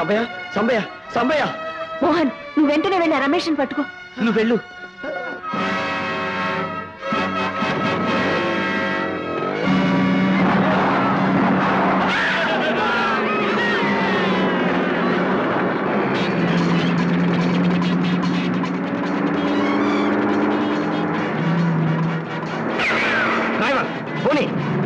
సంబయ్య సంబయ్య సంబయ్య మోహన్ నువ్వు వెంటనే వెళ్ళి ఆ రమేష్ని పట్టుకో నువ్వు వెళ్ళు డ్రైవర్ పోనీ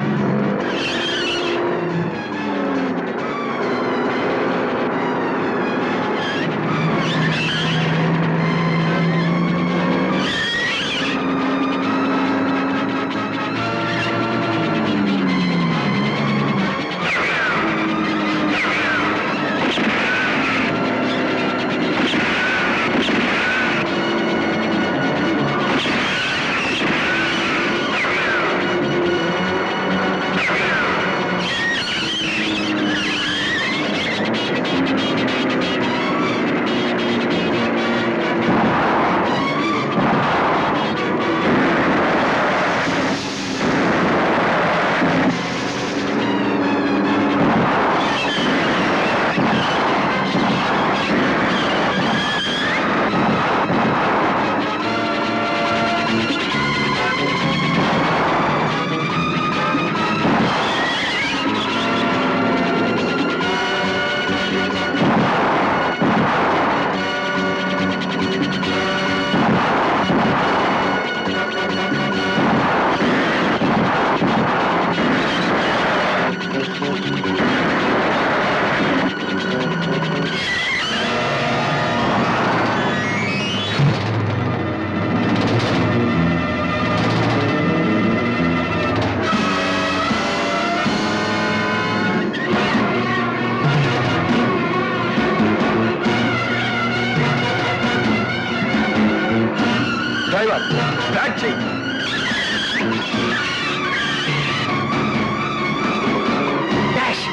డ్రైవర్ స్టార్ట్ చెయ్యి డాష్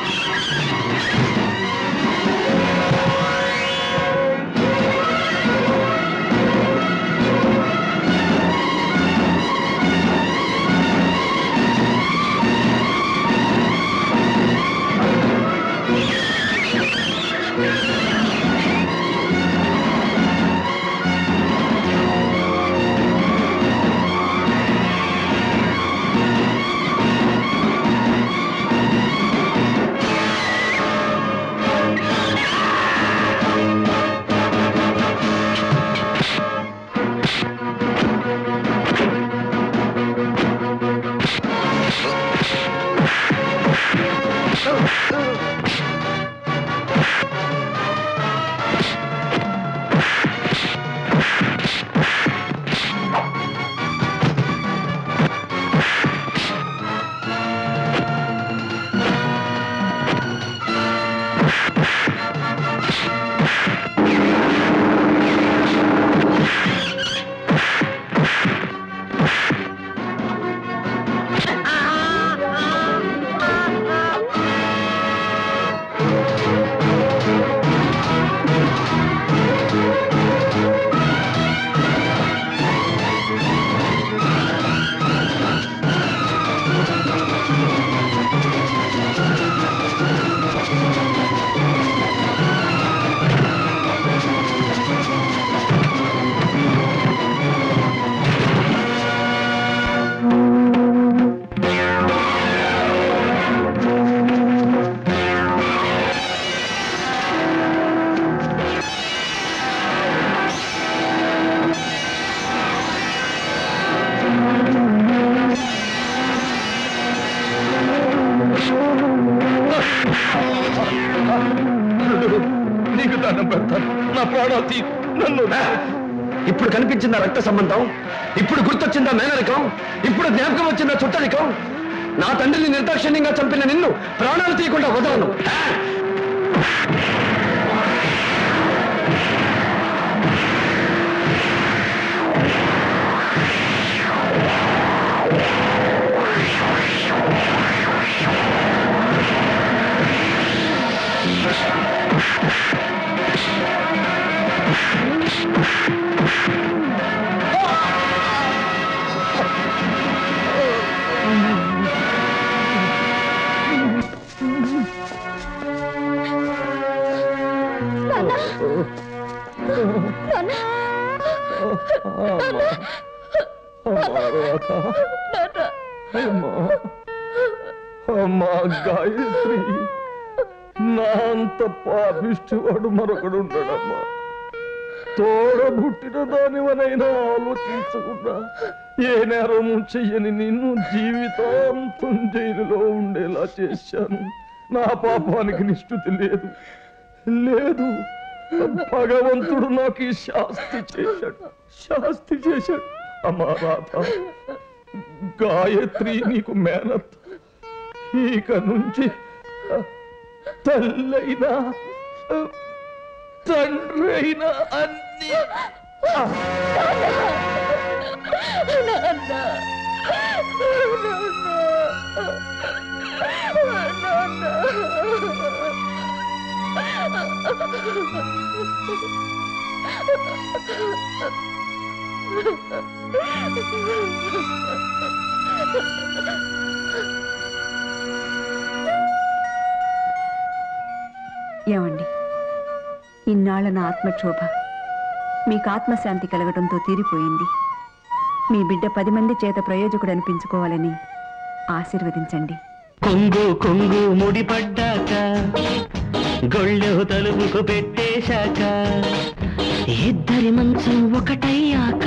నీకు దండం పెడతాను నా ప్రాణాలు తీ నన్ను ఇప్పుడు కనిపించిందా రక్త సంబంధం ఇప్పుడు గుర్తొచ్చిందా మేనరికం ఇప్పుడు జ్ఞాపకం వచ్చిందా చుట్టరికం నా తండ్రిని నిర్దాక్షిణ్యంగా చంపిన నిన్ను ప్రాణాలు తీయకుండా వదలను రాధ అమ్మా అమ్మా గాయత్రి నా అంత పాపిష్టివాడు మరొకడు ఉండడమ్మా తోడబుట్టిన దానివనైనా ఆలోచించకుండా ఏ నేరము చెయ్యని నిన్ను జీవితాంతం జైలులో ఉండేలా చేశాను నా పాపానికి నిష్ఠుతి లేదు లేదు భగవంతుడు నాకు ఈ శాస్తి చేశాడు శాస్తి చేశాడు అమ్మా రాధ గాయత్రి నీకు మేనత్ ఇక నుంచి తల్లైనా తండ్రి అయినా అన్ని ఏమండి ఇన్నాళ్ల నా ఆత్మక్షోభ మీకు ఆత్మశాంతి కలగడంతో తీరిపోయింది మీ బిడ్డ పది మంది చేత ప్రయోజకుడు అనిపించుకోవాలని ఆశీర్వదించండి కొంగు కొంగు ముడిపడ్డాక గొళ్ళె తలుపుకు పెట్టేశాక ఇద్దరి మంచం ఒకటయ్యాక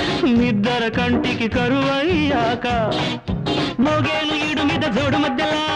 నిద్దర కంటికి కరువయ్యాక మోగేలు ఈడు మీద జోడు మధ్యలా